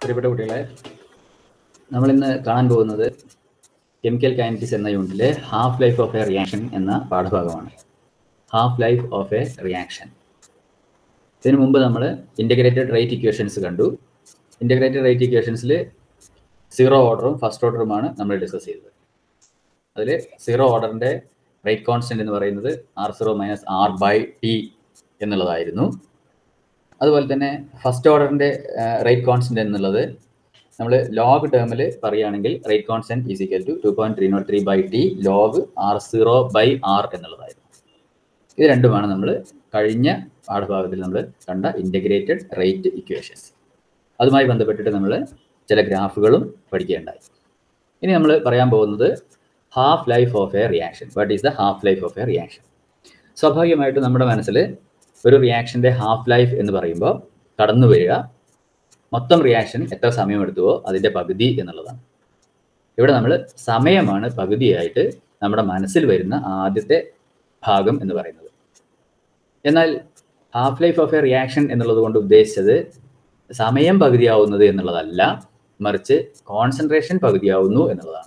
പ്രിയപ്പെട്ട കുട്ടികളെ നമ്മൾ ഇന്ന് കാണാൻ പോകുന്നത് കെമിക്കൽ കൈനറ്റിക്സ് എന്ന യൂണിറ്റിലെ half life of a reaction എന്ന പാഠഭാഗമാണ് half life of a reaction ഇതിനു മുമ്പ് നമ്മൾ ഇൻ്റഗ്രേറ്റഡ് റേറ്റ് ഇക്വേഷൻസ് കണ്ടു ഇൻ്റഗ്രേറ്റഡ് റേറ്റ് ഇക്വേഷൻസിൽ സീറോ ഓർഡറും ഫസ്റ്റ് ഓർഡറുമാണ് നമ്മൾ ഡിസ്കസ് ചെയ്തത് അതിൽ സീറോ ഓർഡറിൻ്റെ റേറ്റ് കോൺസ്റ്റന്റ് എന്ന് പറയുന്നത് R zero minus R by T എന്നുള്ളതായിരുന്നു അതുപോലെ തന്നെ ഫസ്റ്റ് ഓർഡറിന്റെ റേറ്റ് കോൺസ്റ്റന്റ് എന്നുള്ളത് നമ്മൾ ലോഗ് ടേമിൽ പറയുകയാണെങ്കിൽ rate constant is equal to two point three not three by T log R zero by R എന്നുള്ളതായിരുന്നു ഇത് രണ്ടുമാണ് നമ്മൾ കഴിഞ്ഞ പാഠഭാഗത്തിൽ നമ്മൾ കണ്ട ഇൻ്റഗ്രേറ്റഡ് റേറ്റ് ഇക്വേഷൻസ് അതുമായി ബന്ധപ്പെട്ടിട്ട് നമ്മൾ ചില ഗ്രാഫുകളും പഠിക്കുകയുണ്ടായി ഇനി നമ്മൾ പറയാൻ പോകുന്നത് half life of a reaction what is the half life of a reaction സ്വാഭാവികമായിട്ടും നമ്മുടെ മനസ്സിൽ ഒരു റിയാക്ഷൻ്റെ ഹാഫ് ലൈഫ് എന്ന് പറയുമ്പോൾ കടന്നു വരിക മൊത്തം റിയാക്ഷൻ എത്ര സമയം എടുത്തുവോ അതിൻ്റെ പകുതി എന്നുള്ളതാണ് ഇവിടെ നമ്മൾ സമയമാണ് പകുതിയായിട്ട് നമ്മുടെ മനസ്സിൽ വരുന്ന ആദ്യത്തെ ഭാഗം എന്ന് പറയുന്നത് എന്നാൽ half life of a reaction എന്നുള്ളത് കൊണ്ട് ഉദ്ദേശിച്ചത് സമയം പകുതിയാവുന്നത് എന്നുള്ളതല്ല മറിച്ച് കോൺസെൻട്രേഷൻ പകുതിയാവുന്നു എന്നുള്ളതാണ്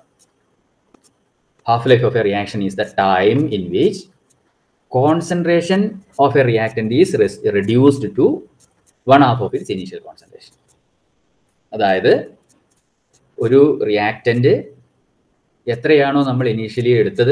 half life of a reaction is the time in which concentration of a reactant is res- reduced to one half of its initial concentration. അതായത് ഒരു റിയാക്റ്റന്റ് എത്രയാണോ നമ്മൾ ഇനീഷ്യലി എടുത്തത്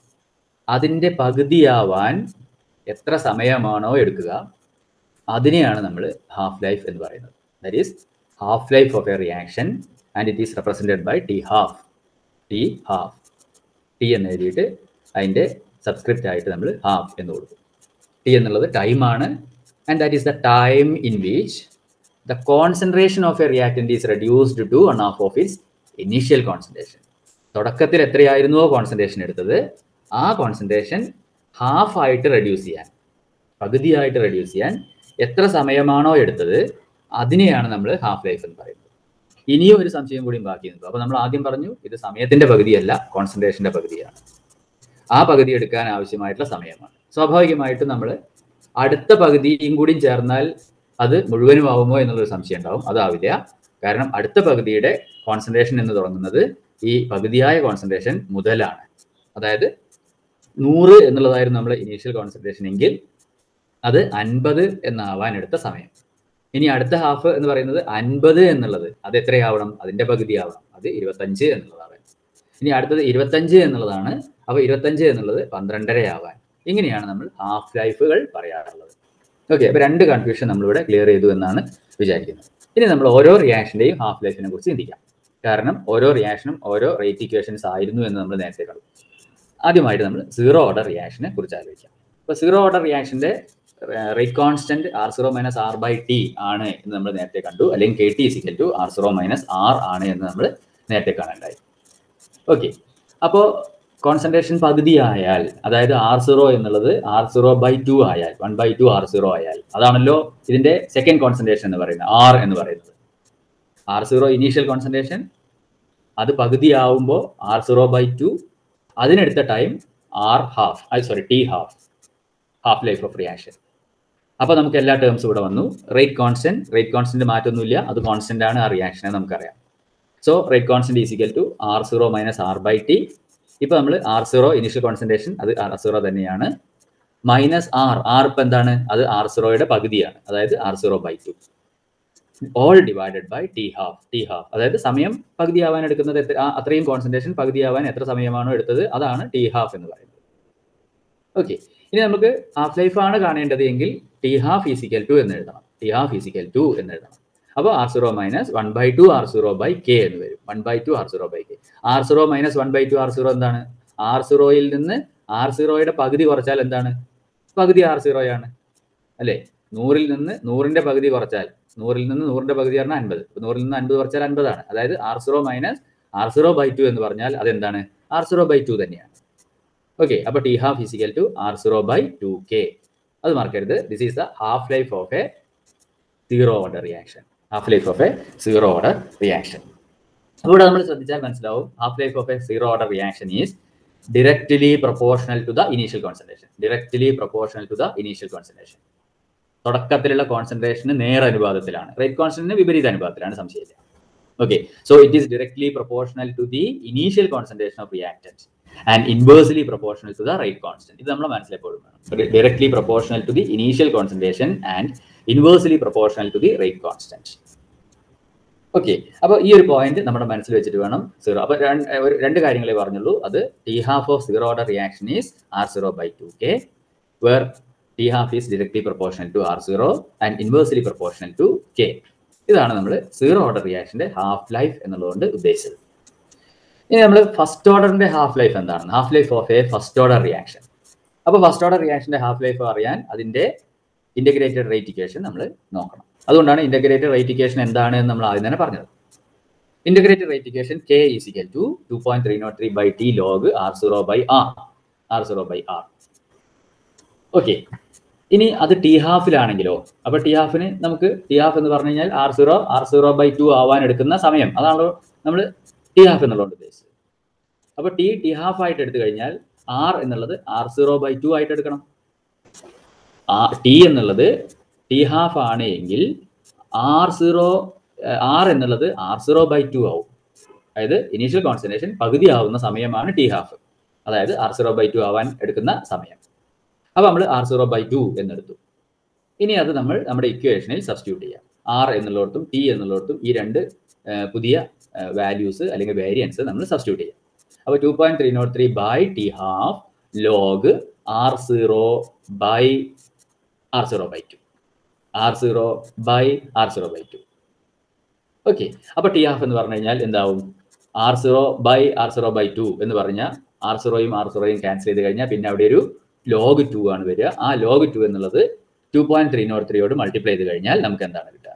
അതിൻ്റെ പകുതിയാവാൻ എത്ര സമയമാണോ എടുക്കുക അതിനെയാണ് നമ്മൾ ഹാഫ് ലൈഫ് എന്ന് പറയുന്നത് that is half life of a reaction and it is represented by T half T half T എന്ന് എഴുതിയിട്ട് അതിൻ്റെ സബ്സ്ക്രിപ്റ്റ് ആയിട്ട് നമ്മൾ ഹാഫ് എന്ന് കൊടുക്കും ടി എന്നുള്ളത് ടൈമാണ് and that is the time in which the concentration of a reactant is reduced to one half of its initial concentration തുടക്കത്തിൽ എത്രയായിരുന്നുവോ കോൺസെൻട്രേഷൻ എടുത്തത് ആ കോൺസെൻട്രേഷൻ ഹാഫ് ആയിട്ട് റെഡ്യൂസ് ചെയ്യാൻ പകുതിയായിട്ട് റെഡ്യൂസ് ചെയ്യാൻ എത്ര സമയമാണോ എടുത്തത് അതിനെയാണ് നമ്മൾ ഹാഫ് ലൈഫ് എന്ന് പറയുന്നത് ഇനിയും ഒരു സംശയം കൂടി ബാക്കി നിൽക്കും അപ്പോൾ നമ്മൾ ആദ്യം പറഞ്ഞു ഇത് സമയത്തിന്റെ പകുതിയല്ല കോൺസെൻട്രേഷന്റെ പകുതിയാണ് ആ പകുതി എടുക്കാൻ ആവശ്യമായിട്ടുള്ള സമയമാണ് സ്വാഭാവികമായിട്ടും നമ്മൾ അടുത്ത പകുതിയും കൂടി ചേർന്നാൽ അത് മുഴുവനും ആവുമോ എന്നുള്ളൊരു സംശയം ഉണ്ടാവും അതാവില്ല കാരണം അടുത്ത പകുതിയുടെ കോൺസെൻട്രേഷൻ എന്ന് തുടങ്ങുന്നത് ഈ പകുതിയായ കോൺസെൻട്രേഷൻ മുതലാണ് അതായത് നൂറ് എന്നുള്ളതായിരുന്നു നമ്മുടെ ഇനീഷ്യൽ കോൺസെൻട്രേഷൻ എങ്കിൽ അത് അൻപത് എന്നാവാൻ എടുത്ത സമയം ഇനി അടുത്ത ഹാഫ് എന്ന് പറയുന്നത് അൻപത് എന്നുള്ളത് അത് എത്രയാവണം അതിന്റെ പകുതി ആവണം അത് ഇരുപത്തഞ്ച് എന്നുള്ളതാണ് ഇനി അടുത്തത് ഇരുപത്തഞ്ച് എന്നുള്ളതാണ് അപ്പോൾ ഇരുപത്തഞ്ച് എന്നുള്ളത് പന്ത്രണ്ടരയാവാൻ ഇങ്ങനെയാണ് നമ്മൾ ഹാഫ് ലൈഫുകൾ പറയാറുള്ളത് ഓക്കെ അപ്പോൾ രണ്ട് കൺഫ്യൂഷൻ നമ്മളിവിടെ ക്ലിയർ ചെയ്തു എന്നാണ് വിചാരിക്കുന്നത് ഇനി നമ്മൾ ഓരോ റിയാക്ഷൻ്റെയും ഹാഫ് ലൈഫിനെ കുറിച്ച് ചിന്തിക്കാം കാരണം ഓരോ റിയാക്ഷനും ഓരോ റേറ്റ് ഇക്വേഷൻസ് ആയിരുന്നു എന്ന് നമ്മൾ നേരത്തെ കണ്ടു ആദ്യമായിട്ട് നമ്മൾ സീറോ ഓർഡർ റിയാക്ഷനെ കുറിച്ച് ആലോചിക്കാം അപ്പോൾ സീറോ ഓർഡർ റിയാക്ഷൻ്റെ rate constant R zero minus R by T ആണ് എന്ന് നമ്മൾ നേരത്തെ കണ്ടു അല്ലെങ്കിൽ K T equal to R zero minus R ആണ് എന്ന് നമ്മൾ നേരത്തെ കാണാനുണ്ടായി ഓക്കെ അപ്പോൾ കോൺസെൻട്രേഷൻ പകുതി ആയാൽ അതായത് ആർ സീറോ എന്നുള്ളത് ആർ സീറോ ബൈ ടു ആയാൽ one by two R zero ആയാൽ അതാണല്ലോ ഇതിന്റെ സെക്കൻഡ് കോൺസെൻട്രേഷൻ എന്ന് പറയുന്നത് ആർ എന്ന് പറയുന്നത് ആർ സീറോ ഇനീഷ്യൽ കോൺസെൻട്രേഷൻ അത് പകുതി ആവുമ്പോൾ ആർ സീറോ ബൈ ടു അതിനെടുത്ത time R half sorry T half half life of reaction അപ്പോൾ നമുക്ക് എല്ലാ ടേംസും ഇവിടെ വന്നു റേറ്റ് കോൺസ്റ്റന്റ് റേറ്റ് കോൺസ്റ്റന്റ് മാറ്റൊന്നുമില്ല അത് കോൺസ്റ്റന്റ് ആണ് ആ റിയാക്ഷനെ നമുക്കറിയാം so rate constant is equal to R zero minus R by T ഇപ്പോൾ നമ്മൾ ആർ സീറോ ഇനീഷ്യൽ കോൺസെൻട്രേഷൻ അത് ആർ സീറോ തന്നെയാണ് മൈനസ് ആർ ആർ ഇപ്പം എന്താണ് അത് ആർ സീറോയുടെ പകുതിയാണ് അതായത് R zero by to all divided by T half T half അതായത് സമയം പകുതിയാവാൻ എടുക്കുന്നത് എത്ര അത്രയും കോൺസെൻട്രേഷൻ പകുതിയാവാൻ എത്ര സമയമാണോ എടുത്തത് അതാണ് ടി ഹാഫ് എന്ന് പറയുന്നത് ഓക്കെ ഇനി നമുക്ക് ഹാഫ് ലൈഫ് ആണ് കാണേണ്ടത് എങ്കിൽ ടി ഹാഫ് ഈസിക്കൽ ടു എന്ന് എഴുതണം ടി ഹാഫ് ഈസിക്കൽ ടു എന്ന് എഴുതണം അപ്പോൾ R zero minus one by two R zero by K എന്ന് വരും one by two R zero by K R zero minus one by two R zero എന്താണ് R സീറോയിൽ നിന്ന് ആർ സീറോയുടെ പകുതി കുറച്ചാൽ എന്താണ് പകുതി ആർ സീറോയാണ് അല്ലേ നൂറിൽ നിന്ന് നൂറിന്റെ പകുതി കുറച്ചാൽ നൂറിൽ നിന്ന് നൂറിന്റെ പകുതി പറഞ്ഞാൽ അൻപത് നൂറിൽ നിന്ന് അൻപത് കുറച്ചാൽ അൻപതാണ് അതായത് R zero minus R zero by two എന്ന് പറഞ്ഞാൽ അതെന്താണ് ആർ സീറോ ബൈ ടു തന്നെയാണ് ഓക്കെ അപ്പോൾ T half is equal to R zero by two K അത് മറക്കരുത് this is the half life of a zero order reaction half life of a zero order reaction അപ്പോൾ നമ്മൾ ശ്രദ്ധിച്ചാൽ മനസ്സിലാവും half life of a zero order reaction is directly proportional to the initial concentration directly proportional to the initial concentration തുടക്കത്തിലുള്ള കോൺസെൻട്രേഷന് നേർ അനുപാതത്തിലാണ് rate കോൺസ്റ്റന്റിന് വിപരീത അനുപാതത്തിലാണ് സംശയമില്ല Okay, so it is directly proportional to the initial concentration of reactant and inversely proportional to the rate constant. ഇത് നമ്മൾ മനസ്സിലെപ്പോഴും വേണം directly proportional to the initial concentration and inversely proportional to the rate constant. Okay അപ്പോൾ ഈ ഒരു point നമ്മുടെ മനസ്സിൽ വെച്ചിട്ട് വേണം സീറോ അപ്പോൾ ഒരു രണ്ട് കാര്യങ്ങളെ പറഞ്ഞുള്ളൂ അത് T half of zero order reaction is R zero by two K where T half is directly proportional to R zero and inversely proportional to K ഇതാണ് നമ്മൾ സീറോ ഓർഡർ റിയാക്ഷന്റെ ഹാഫ് ലൈഫ് എന്നുള്ളതുകൊണ്ട് ഉദ്ദേശിച്ചത് ഇനി നമ്മൾ ഫസ്റ്റ് ഓർഡറിന്റെ half life എന്താണ് half life of a first order reaction അപ്പോൾ ഫസ്റ്റ് ഓർഡർ റിയാക്ഷന്റെ ഹാഫ് ലൈഫ് അറിയാൻ അതിന്റെ ഇന്റഗ്രേറ്റഡ് റേറ്റ് ഇക്വേഷൻ നമ്മൾ നോക്കണം അതുകൊണ്ടാണ് ഇന്റഗ്രേറ്റഡ് റേറ്റ് ഇക്വേഷൻ എന്താണ് എന്ന് നമ്മൾ ആദ്യം തന്നെ പറഞ്ഞത് integrated rate equation K is equal to two point three not three by T log R zero by R R zero by R okay ഇനി അത് ടി ഹാഫിലാണെങ്കിലോ അപ്പൊ ടി ഹാഫിന് നമുക്ക് ടി ഹാഫ് എന്ന് പറഞ്ഞു കഴിഞ്ഞാൽ R zero R zero by two ആവാൻ എടുക്കുന്ന സമയം അതാണല്ലോ നമ്മൾ ടി ഹാഫ് എന്നുള്ളതുകൊണ്ട് ഉദ്ദേശിച്ചത് അപ്പൊ ടി ടി ഹാഫ് ആയിട്ട് എടുത്തു കഴിഞ്ഞാൽ ആർ എന്നുള്ളത് ആർ സീറോ ബൈ ടു ആയിട്ട് എടുക്കണം ടി എന്നുള്ളത് ടി ഹാഫ് ആണ് എങ്കിൽ ആർ സീറോ ആർ എന്നുള്ളത് ആർ സീറോ ബൈ ടു ആവും അതായത് ഇനീഷ്യൽ കോൺസെൻട്രേഷൻ പകുതി ആവുന്ന സമയമാണ് ടി ഹാഫ് അതായത് ആർ സീറോ ബൈ ടു ആവാൻ എടുക്കുന്ന സമയം അപ്പോൾ നമ്മൾ ആർ സീറോ ബൈ ടു എന്നെടുത്തു ഇനി അത് നമ്മൾ നമ്മുടെ ഇക്വേഷനിൽ സബ്സ്റ്റിറ്റ്യൂട്ട് ചെയ്യാം ആർ എന്നുള്ളിടത്തും ടി എന്നുള്ളിടത്തും ഈ രണ്ട് പുതിയ വാല്യൂസ് അല്ലെങ്കിൽ വേരിയൻസ് നമ്മൾ സബ്സ്റ്റിറ്റ്യൂട്ട് ചെയ്യാം അപ്പോൾ two point three not three by T half log R zero by R zero by two R zero by R zero by two okay അപ്പോൾ ടി ഹാഫ് എന്ന് പറഞ്ഞു കഴിഞ്ഞാൽ എന്താവും R zero by R zero by two എന്ന് പറഞ്ഞാൽ R സീറോയും R സീറോയും cancel ചെയ്ത് കഴിഞ്ഞാൽ പിന്നെ അവിടെ ഒരു ലോഗ് ടു ആണ് വരിക ആ ലോഗ് ടു എന്നുള്ളത് ടു പോയിന്റ് ത്രീ നോട്ട് ത്രീയോട് മൾട്ടിപ്ലൈ ചെയ്ത് കഴിഞ്ഞാൽ നമുക്ക് എന്താണ് കിട്ടുക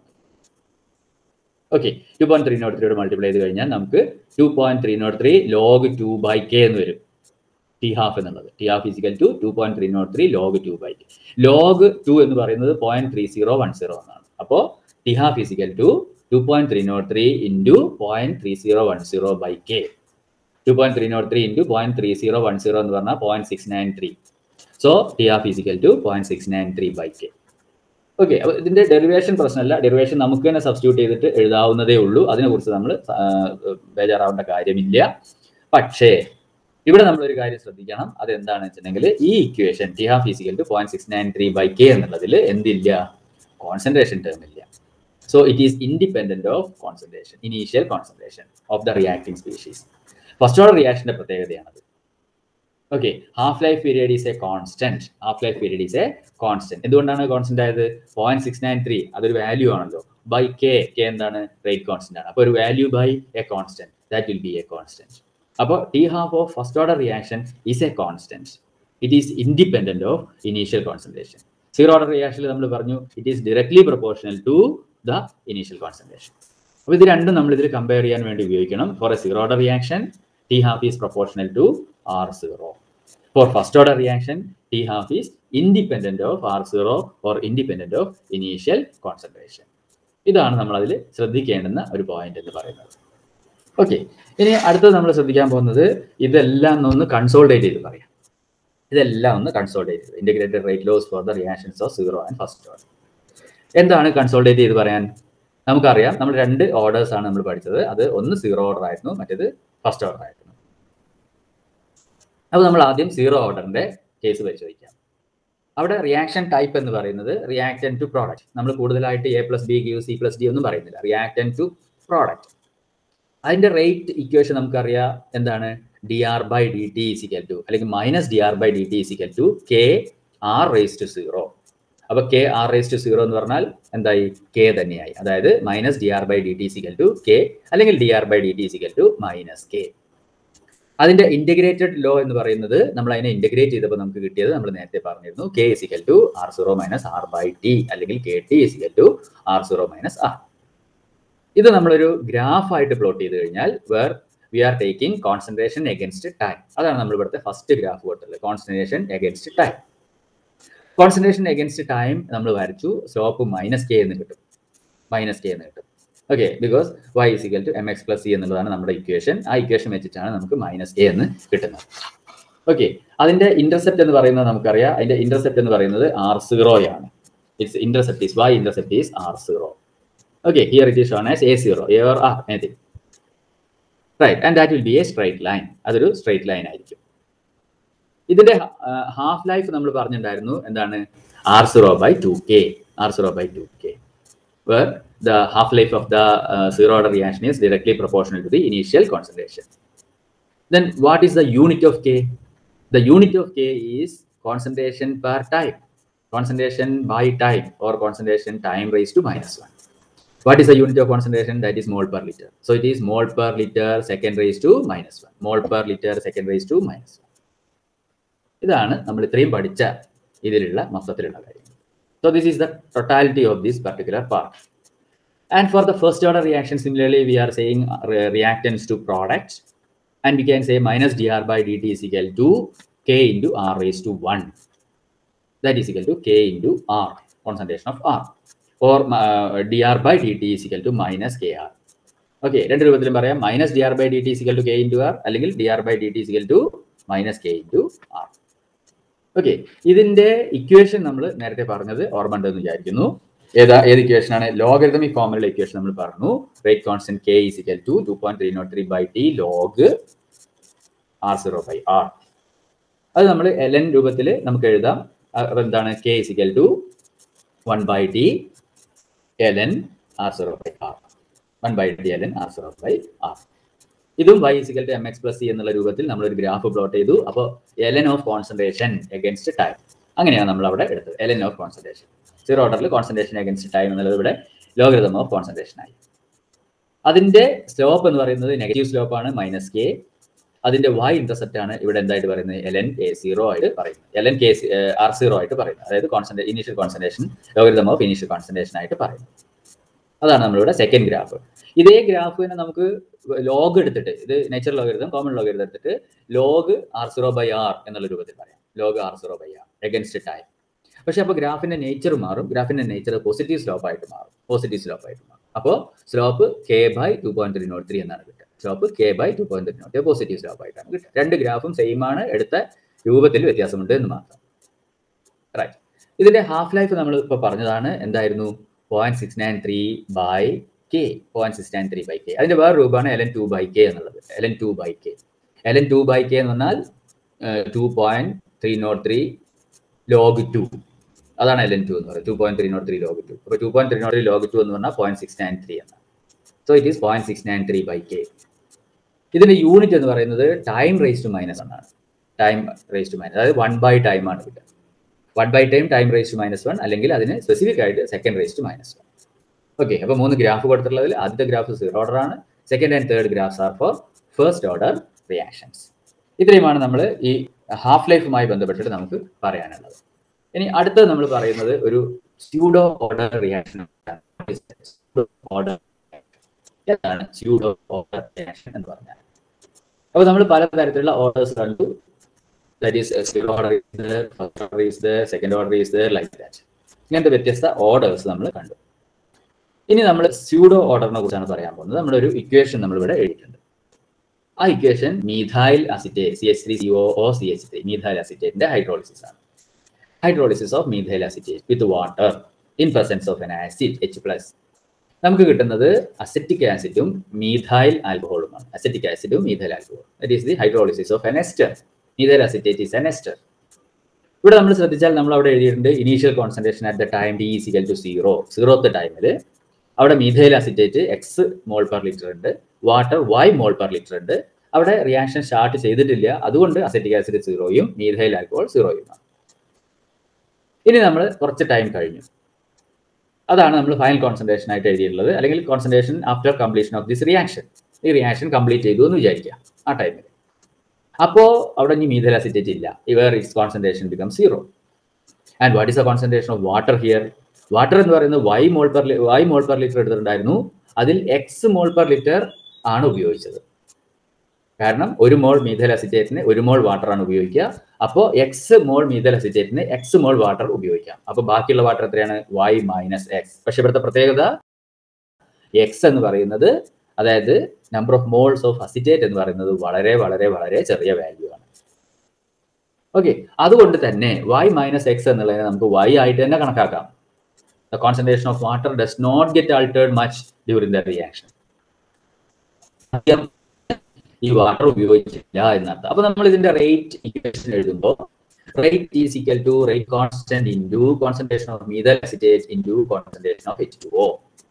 ഓക്കെ ടു പോയിന്റ് ത്രീ നോട്ട് ത്രീയോട് മൾട്ടിപ്ലൈ ചെയ്ത് കഴിഞ്ഞാൽ നമുക്ക് two point three not three log two by K എന്ന് വരും ടി ഹാഫ് എന്നുള്ളത് T half is equal to two point three not three log two by log two എന്ന് പറയുന്നത് point three zero one zero എന്നാണ് അപ്പോൾ T half is equal to two point three not three into point three zero one zero by K two point three not three into point three zero one zero എന്ന് പറഞ്ഞാൽ point six nine three so T half is equal to point six nine three by K okay അപ്പോൾ ഇതിന്റെ derivation പ്രശ്നമല്ല derivation നമുക്ക് തന്നെ substitute ചെയ്തിട്ട് എഴുതാവുന്നതേ ഉള്ളൂ അതിനെക്കുറിച്ച് നമ്മൾ ബേജാറാവേണ്ട കാര്യമില്ല പക്ഷേ ഇവിടെ നമ്മൾ ഒരു കാര്യം ശ്രദ്ധിക്കണം അത് എന്താണെന്ന് വെച്ചിട്ടുണ്ടെങ്കിൽ ഈ equation T half is equal to point six nine three by K എന്നുള്ളതിൽ എന്തില്ല കോൺസെൻട്രേഷൻ ടേം ഇല്ല so it is independent of concentration initial concentration of the reacting species first order റിയാക്ഷന്റെ പ്രത്യേകതയാണത് okay half life period is a constant half life period is a constant എന്തുകൊണ്ടാണ് constant ആയത് point six nine three അതൊരു value ആണല്ലോ by K K എന്താണ് rate constant ആണ് അപ്പോൾ ഒരു value by A constant that will be a constant അപ്പോൾ T half of first order reaction is a constant it is independent of initial concentration zero order റിയാക്ഷനിൽ നമ്മൾ പറഞ്ഞു it is directly proportional to the initial concentration അപ്പോൾ ഇത് രണ്ടും നമ്മൾ ഇതിൽ compare ചെയ്യാൻ വേണ്ടി ഉപയോഗിക്കണം for a zero order reaction T half is proportional to R zero For first order reaction, T half is independent of R0 or independent of initial concentration. ഇതാണ് നമ്മൾ അതിൽ ശ്രദ്ധിക്കേണ്ടുന്ന ഒരു പോയിന്റ് എന്ന് പറയുന്നത് ഓക്കെ ഇനി അടുത്തത് നമ്മൾ ശ്രദ്ധിക്കാൻ പോകുന്നത് ഇതെല്ലാം ഒന്ന് കൺസോൾഡേറ്റ് ചെയ്ത് പറയാം ഇതെല്ലാം ഒന്ന് കൺസോൾഡേറ്റ് ചെയ്ത് integrated rate laws for the reactions of zero and first order എന്താണ് കൺസോൾഡേറ്റ് ചെയ്ത് പറയാൻ നമുക്കറിയാം നമ്മൾ രണ്ട് ഓർഡേഴ്സ് ആണ് നമ്മൾ പഠിച്ചത് അത് ഒന്ന് സീറോ ഓർഡർ ആയിരുന്നു മറ്റേത് ഫസ്റ്റ് ഓർഡർ ആയിരുന്നു അപ്പോൾ നമ്മൾ ആദ്യം സീറോ ഓർഡറിന്റെ കേസ് പരിശോധിക്കാം അവിടെ റിയാക്ഷൻ ടൈപ്പ് എന്ന് പറയുന്നത് റിയാക്ടൻ ടു പ്രോഡക്റ്റ് നമ്മൾ കൂടുതലായിട്ട് A plus B give C plus D ഒന്നും പറയുന്നില്ല റിയാക്ടൻ ടു പ്രോഡക്റ്റ് അതിന്റെ റേറ്റ് ഇക്വേഷൻ നമുക്കറിയാം എന്താണ് D R by D T is equal to അല്ലെങ്കിൽ minus D R by D T is equal to K R raise to zero അപ്പൊ K R raise to zero എന്ന് പറഞ്ഞാൽ എന്തായി കെ തന്നെയായി അതായത് minus D R by D T is equal to K അല്ലെങ്കിൽ D R by D T is equal to minus K അതിന്റെ integrated law എന്ന് പറയുന്നത് നമ്മൾ അതിനെ ഇന്റഗ്രേറ്റ് ചെയ്തപ്പോൾ നമുക്ക് കിട്ടിയത് നമ്മൾ നേരത്തെ പറഞ്ഞിരുന്നു K is equal to R zero minus R by T അല്ലെങ്കിൽ K T is equal to R zero minus R ഇത് നമ്മളൊരു ഗ്രാഫ് ആയിട്ട് പ്ലോട്ട് ചെയ്ത് കഴിഞ്ഞാൽ where we are taking concentration against time അതാണ് നമ്മൾ ഇവിടുത്തെ ഫസ്റ്റ് ഗ്രാഫ് കൊടുത്തുള്ളത് concentration against time concentration against time നമ്മൾ വരച്ചു സ്ലോപ്പ് മൈനസ് കെ എന്ന് കിട്ടും മൈനസ് കെ എന്ന് കിട്ടും okay because Y is equal to M X plus C എന്നുള്ളതാണ് നമ്മുടെ ഇക്വേഷൻ ആ ഇക്വേഷൻ വെച്ചിട്ടാണ് നമുക്ക് മൈനസ് കെ എന്ന് കിട്ടുന്നത് ഓക്കെ അതിന്റെ ഇന്റർസെപ്റ്റ് എന്ന് പറയുന്നത് നമുക്കറിയാം അതിന്റെ ഇന്റർസെപ്റ്റ് എന്ന് പറയുന്നത് ആർ സീറോ ആണ് its intercept is Y intercept is R zero Okay, here it is shown as A0, A or R, anything. Right, and that will be a straight line. അതൊരു straight line ആയിരിക്കും ഇതിന്റെ half life നമ്മൾ പറഞ്ഞിട്ടുണ്ടായിരുന്നു എന്താണ് R zero by two K R zero by two K where the half life of the zero order reaction is directly proportional to the initial concentration then what is the unit of k the unit of k is concentration per time concentration by time or concentration time raised to minus 1 what is the unit of concentration that is mole per liter so it is mole per liter second raised to minus 1 mole per liter second raised to minus 1 ഇതാണ് നമ്മൾ ഇത്രയും പഠിച്ച ഇതിലുള്ള മൊത്തത്തിലുള്ള കാര്യം so this is the totality of this particular part and for the first order reaction similarly we are saying reactants to product and we can say minus dr by dt is equal to k into r raised to 1 that is equal to k into r concentration of r or uh, dr by dt is equal to minus kr okay രണ്ട് രൂപത്തിലും പറയാം minus D R by D T equal to K into R അല്ലെങ്കിൽ D R by D T equal to minus K into R okay ഇതിന്റെ equation നമ്മൾ നേരത്തെ പറഞ്ഞത് ഓർമ്മ ഉണ്ടെന്ന് വിചാരിക്കുന്നു ഏതാ ഏത് ഇക്വേഷൻ ആണ് ലോഗരിതമിക് ഫോമിലുള്ള ഇക്വേഷൻ നമ്മൾ പറഞ്ഞു rate constant K is equal to two point three not three by T log R zero by R അത് നമ്മൾ എൽ എൻ രൂപത്തിൽ നമുക്ക് എഴുതാം അപ്പൊ എന്താണ് K is equal to one by T L N R zero by R one by T L N R zero by R ഇതും Y is equal to M X plus C എന്നുള്ള രൂപത്തിൽ നമ്മൾ ഒരു ഗ്രാഫ് പ്ലോട്ട് ചെയ്തു അപ്പോൾ L N of concentration against time അങ്ങനെയാണ് നമ്മൾ അവിടെ എടുത്തത് L N of concentration zero ഓർഡറിൽ കോൺസെൻട്രേഷൻ അഗൻസ്റ്റ് ടൈം എന്നുള്ളത് ഇവിടെ ലോഗരിതം ഓഫ് കോൺസെൻട്രേഷൻ ആയി അതിന്റെ സ്ലോപ്പ് എന്ന് പറയുന്നത് നെഗറ്റീവ് സ്ലോപ്പ് ആണ് മൈനസ് കെ അതിന്റെ വൈ ഇന്റർസെപ്റ്റ് ആണ് ഇവിടെ എന്തായിട്ട് പറയുന്നത് എൽ എൻ എ സീറോ ആയിട്ട് പറയുന്നത് L N K R zero ആയിട്ട് പറയുന്നത് അതായത് concentration initial concentration logarithm of initial concentration ആയിട്ട് പറയുന്നത് അതാണ് നമ്മളിവിടെ സെക്കൻഡ് ഗ്രാഫ് ഇതേ ഗ്രാഫ് തന്നെ നമുക്ക് ലോഗ് എടുത്തിട്ട് ഇത് നേച്ചർ ലോഗരിതം കോമൺ ലോഗരിതം എടുത്തിട്ട് log R zero by R എന്നുള്ള രൂപത്തിൽ പറയാം log R zero by R against time പക്ഷെ അപ്പോൾ ഗ്രാഫിന്റെ നേച്ചർ മാറും ഗ്രാഫിന്റെ നേച്ചർ പോസിറ്റീവ് സ്ലോപ്പ് ആയിട്ട് മാറും പോസിറ്റീവ് സ്ലോപ്പ് ആയിട്ട് മാറും അപ്പോൾ slope K by two point three not three എന്നാണ് കിട്ടുക slope K by two point three naught positive slope ആയിട്ടാണ് കിട്ടുക രണ്ട് ഗ്രാഫും സെയിം ആണ് എടുത്ത രൂപത്തിൽ വ്യത്യാസമുണ്ട് എന്ന് മാത്രം റൈറ്റ് ഇതിന്റെ ഹാഫ് ലൈഫ് നമ്മൾ ഇപ്പോൾ പറഞ്ഞതാണ് എന്തായിരുന്നു point six nine three by K point six nine three by K അതിന്റെ വേറെ രൂപമാണ് L N two by K എന്നുള്ളത് L N two by K L N two by K എന്ന് പറഞ്ഞാൽ two point three not three log two അതാണ് L N two എന്ന് പറയുന്നത് two point three not three log two അപ്പോൾ two point three not three log two എന്ന് പറഞ്ഞാൽ point six nine three എന്നാണ് so it is point six nine three by K ഇതിന്റെ unit എന്ന് പറയുന്നത് time raise to minus എന്നാണ് time raise to minus അതായത് one by time ആണ് കിട്ടുക one by time time raise to minus one അല്ലെങ്കിൽ അതിന് സ്പെസിഫിക് ആയിട്ട് second raise to minus one okay അപ്പോൾ മൂന്ന് ഗ്രാഫ് കൊടുത്തിട്ടുള്ളതിൽ ആദ്യത്തെ ഗ്രാഫ് സീറോ ഓർഡർ ആണ് second and third graphs are for first order reactions ഇത്രയുമാണ് നമ്മൾ ഈ ഹാഫ് ലൈഫുമായി ബന്ധപ്പെട്ടിട്ട് നമുക്ക് പറയാനുള്ളത് ഇനി അടുത്തത് നമ്മൾ പറയുന്നത് ഒരു സ്യൂഡോ ഓർഡർ റിയാക്ഷൻ ഓർഡർ എന്താണ് സ്യൂഡോ ഓർഡർ റിയാക്ഷൻ എന്ന് പറഞ്ഞാൽ അപ്പോൾ നമ്മൾ പലതരത്തിലുള്ള ഓർഡേഴ്സ് കണ്ടു that is zero order first order is the second order is the like that ഇങ്ങനത്തെ വ്യത്യസ്ത ഓർഡേഴ്സ് നമ്മൾ കണ്ടു ഇനി നമ്മൾ സ്യൂഡോ ഓർഡറിനെ കുറിച്ചാണ് പറയാൻ പോകുന്നത് നമ്മളൊരു ഇക്വേഷൻ നമ്മൾ ഇവിടെ എഴുതിയിട്ടുണ്ട് ആ equation methyl acetate C H three C O O C H three methyl അസിറ്റേറ്റിന്റെ ഹൈഡ്രോളിസിസ് ആണ് hydrolysis of methyl acetate with water in presence of an acid H plus നമുക്ക് കിട്ടുന്നത് അസെറ്റിക് ആസിഡും മീഥൈൽ ആൽക്കഹോളുമാണ് അസെറ്റിക് ആസിഡും methyl alcohol that is the hydrolysis of an ester methyl acetate is an ester ഇവിടെ നമ്മൾ ശ്രദ്ധിച്ചാൽ നമ്മൾ അവിടെ എഴുതിയിട്ടുണ്ട് initial concentration at the time T is equal to zero zeroth ടൈമിൽ അവിടെ methyl acetate X mole per litre ഉണ്ട് water Y mole per litre ഉണ്ട് അവിടെ റിയാക്ഷൻ സ്റ്റാർട്ട് ചെയ്തിട്ടില്ല അതുകൊണ്ട് അസെറ്റിക് ആസിഡ് സീറോയും മീഥൈൽ ആൽക്കഹോൾ സീറോയുമാണ് ഇനി നമ്മൾ കുറച്ച് ടൈം കഴിഞ്ഞു അതാണ് നമ്മൾ ഫൈനൽ കോൺസെൻട്രേഷൻ ആയിട്ട് എഴുതിയിട്ടുള്ളത് അല്ലെങ്കിൽ concentration after completion of this reaction ഈ റിയാക്ഷൻ കംപ്ലീറ്റ് ചെയ്തു എന്ന് വിചാരിക്കുക ആ ടൈമിൽ അപ്പോൾ അവിടെ ഇനി മീഥൈൽ അസിറ്റേറ്റ് ഇല്ല ഇവർ its concentration become zero and what is the concentration of water here water എന്ന് പറയുന്നത് Y mole per Y mole per litre എടുത്തിട്ടുണ്ടായിരുന്നു അതിൽ എക്സ് മോൾ പെർ ലിറ്റർ ആണ് ഉപയോഗിച്ചത് കാരണം ഒരു മോൾ മീഥൽ അസിറ്റേറ്റിന് ഒരു മോൾ വാട്ടർ ആണ് ഉപയോഗിക്കുക അപ്പോൾ എക്സ് മോൾ മീഥൽ അസിറ്റേറ്റിന് എക്സ് മോൾ വാട്ടർ ഉപയോഗിക്കാം അപ്പോൾ ബാക്കിയുള്ള വാട്ടർ എത്രയാണ് വൈ മൈനസ് എക്സ് പക്ഷെ ഇവിടുത്തെ പ്രത്യേകത എക്സ് എന്ന് പറയുന്നത് അതായത് number of moles of acetate എന്ന് പറയുന്നത് വളരെ വളരെ വളരെ ചെറിയ വാല്യൂ ആണ് ഓക്കെ അതുകൊണ്ട് തന്നെ വൈ മൈനസ് എക്സ് എന്നുള്ളതിനെ നമുക്ക് വൈ ആയിട്ട് തന്നെ കണക്കാക്കാം the concentration of water does not get altered much during the reaction. ഈ വാട്ടർ ഉപയോഗിച്ചില്ല എന്നർത്ഥം അപ്പൊ നമ്മൾ ഇതിന്റെ റേറ്റ് ഇക്വേഷൻ എഴുതുമ്പോൾ rate is equal to rate constant into concentration of methyl acetate into concentration of H two O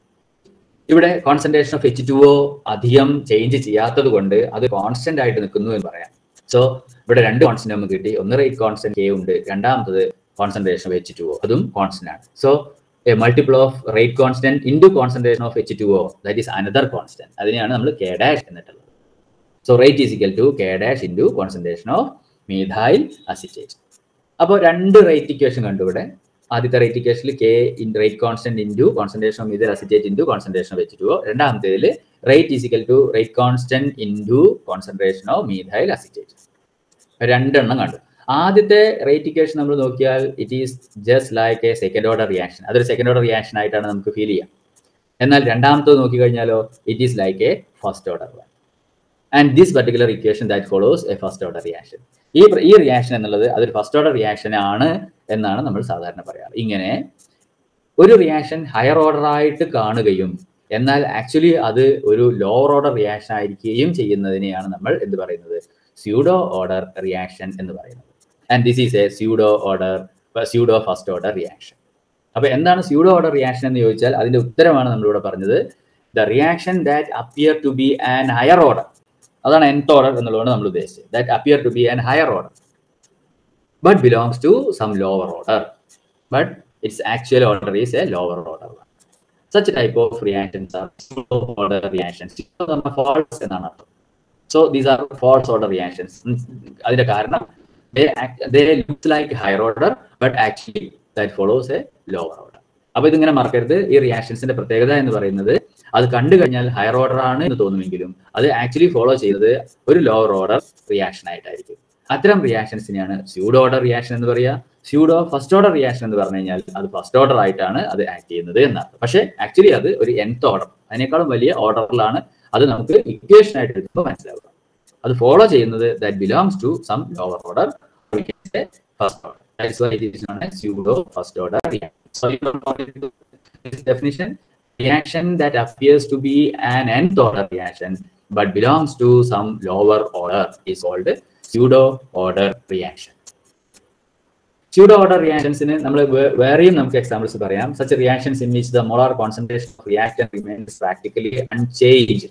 ഇവിടെ concentration of H two O അധികം change ചെയ്യാത്തത് കൊണ്ട് അത് കോൺസ്റ്റന്റ് ആയിട്ട് നിൽക്കുന്നു എന്ന് പറയാം സോ ഇവിടെ രണ്ട് കോൺസ്റ്റന്റ് നമുക്ക് കിട്ടി ഒന്ന് റേറ്റ് കോൺസ്റ്റന്റ് കെ ഉണ്ട് രണ്ടാമത്തത് concentration of H two O അതും കോൺസ്റ്റന്റ് ആണ് so a multiple of rate constant into concentration of H two O that is another constant അതിനെയാണ് നമ്മൾ കെ ഡാഷ് എന്നിട്ടുള്ളത് so rate is equal to K dash into concentration of methyl acetate അപ്പോൾ രണ്ട് rate equation കണ്ടു ഇവിടെ ആദ്യത്തെ rate ഇക്വേഷനിൽ K in rate constant into concentration of methyl acetate into concentration of H two O രണ്ടാമത്തേതിൽ rate is equal to rate constant into concentration of methyl acetate രണ്ടെണ്ണം കണ്ടു ആദ്യത്തെ റേറ്റ് ഇക്വേഷൻ നമ്മൾ നോക്കിയാൽ it is just like a second order reaction അതൊരു second order reaction ആയിട്ടാണ് നമുക്ക് feel ചെയ്യാം എന്നാൽ രണ്ടാമത്തത് നോക്കിക്കഴിഞ്ഞാലോ it is like a first order one and this particular equation that follows a first order reaction ഈ ഈ റിയാക്ഷൻ എന്നുള്ളത് അതൊരു ഫസ്റ്റ് ഓർഡർ റിയാക്ഷൻ ആണ് എന്നാണ് നമ്മൾ സാധാരണ പറയാറ് ഇങ്ങനെ ഒരു റിയാക്ഷൻ ഹയർ ഓർഡർ ആയിട്ട് കാണുകയും എന്നാൽ ആക്ച്വലി അത് ഒരു ലോവർ ഓർഡർ റിയാക്ഷൻ ആയിരിക്കുകയും ചെയ്യുന്നതിനെയാണ് നമ്മൾ എന്ത് പറയുന്നത് സ്യൂഡോ ഓർഡർ റിയാക്ഷൻ എന്ന് പറയുന്നത് and this is a pseudo order pseudo first order reaction അപ്പൊ എന്താണ് സ്യൂഡോ ഓർഡർ റിയാക്ഷൻ എന്ന് ചോദിച്ചാൽ അതിന്റെ ഉത്തരമാണ് നമ്മളിവിടെ പറഞ്ഞത് the reaction that appear to be an higher order അതാണ് എൻത്ത് ഓർഡർ എന്നുള്ളതാണ് നമ്മൾ ഉദ്ദേശിച്ചത് that appear to be an higher order but belongs to some lower order but it's actual order is a lower order such type of reactions are order reactions false എന്നാണ് അർത്ഥം so these are false order reactions അതിന്റെ കാരണം they looks like higher order but actually that follows a lower order അപ്പൊ ഇതിങ്ങനെ മറക്കരുത് ഈ റിയാക്ഷൻസിന്റെ പ്രത്യേകത എന്ന് പറയുന്നത് അത് കണ്ടു കഴിഞ്ഞാൽ ഹയർ ഓർഡർ ആണ് എന്ന് തോന്നുമെങ്കിലും അത് ആക്ച്വലി ഫോളോ ചെയ്യുന്നത് ഒരു ലോവർ ഓർഡർ റിയാക്ഷൻ ആയിട്ടായിരിക്കും അത്തരം റിയാക്ഷൻസിനെയാണ് സ്യൂഡോ ഓർഡർ റിയാക്ഷൻ എന്ന് പറയുക സ്യൂഡോ ഫസ്റ്റ് ഓർഡർ റിയാക്ഷൻ എന്ന് പറഞ്ഞു കഴിഞ്ഞാൽ അത് ഫസ്റ്റ് ഓർഡർ ആയിട്ടാണ് അത് ആക്ട് ചെയ്യുന്നത് എന്നർത്ഥം പക്ഷേ ആക്ച്വലി അത് ഒരു എൻത്ത് ഓർഡർ അതിനേക്കാളും വലിയ ഓർഡറിലാണ് അത് നമുക്ക് ഇക്വേഷൻ ആയിട്ട് എടുക്കുമ്പോൾ മനസ്സിലാവുക അത് ഫോളോ ചെയ്യുന്നത് that belongs to some lower order first order That's why it is known as pseudo first order reaction. So you don't want to do this definition. Reaction that appears to be an nth order reaction but belongs to some lower order is called pseudo order reaction. Pseudo order reactions in നമ്മൾ വേറെയും നമുക്ക് examples പറയാം such reactions in which the molar concentration of reactant remains practically unchanged.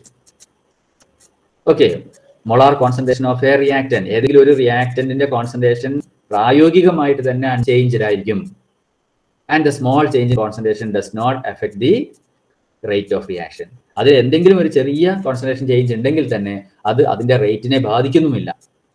Okay, molar concentration of a reactant ഏതെങ്കിലും ഒരു റിയാക്ടന്റിന്റെ concentration പ്രായോഗികമായിട്ട് തന്നെ unchanged ആയിരിക്കും and the small change in concentration does not effect the rate of reaction അതിൽ എന്തെങ്കിലും ഒരു ചെറിയ concentration change ഉണ്ടെങ്കിൽ തന്നെ അത് അതിന്റെ റേറ്റിനെ ബാധിക്കുന്നുമില്ല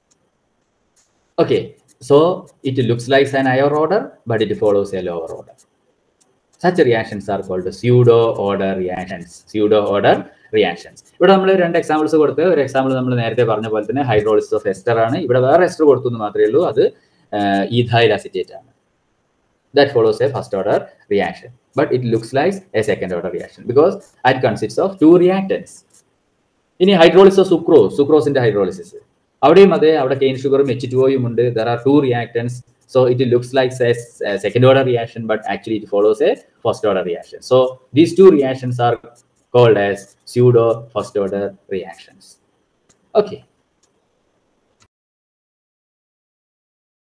okay so it looks likes an higher order but it follows a lower order such reactions are called pseudo order reactions pseudo order reactions ഇവിടെ നമ്മൾ രണ്ട് എക്സാമ്പിൾസ് കൊടുത്ത് ഒരു എക്സാമ്പിൾ നമ്മൾ നേരത്തെ പറഞ്ഞ പോലെ തന്നെ ഹൈഡ്രോളിസിസ് ഓഫ് എസ്റ്റർ ആണ് ഇവിടെ വേറെ എസ്റ്റർ കൊടുത്തു എന്ന് മാത്രമേ ഉള്ളൂ അത് ഈഥൈൽ അസിറ്റേറ്റ് ആണ് that follows a first order reaction but it looks likes a second order reaction because at consist of two reactants ഇനി ഹൈഡ്രോളിസിസ് സുക്രോസ് സുക്രോസിന്റെ ഹൈഡ്രോളിസിസ് അവിടെയും അതെ അവിടെ കെയിൻ ഷുഗറും എച്ച് ടു ഒയും ഉണ്ട് there are two reactants So it looks like a, a second order reaction, but actually it follows a first order reaction. So these two reactions are called as pseudo first order reactions. Okay.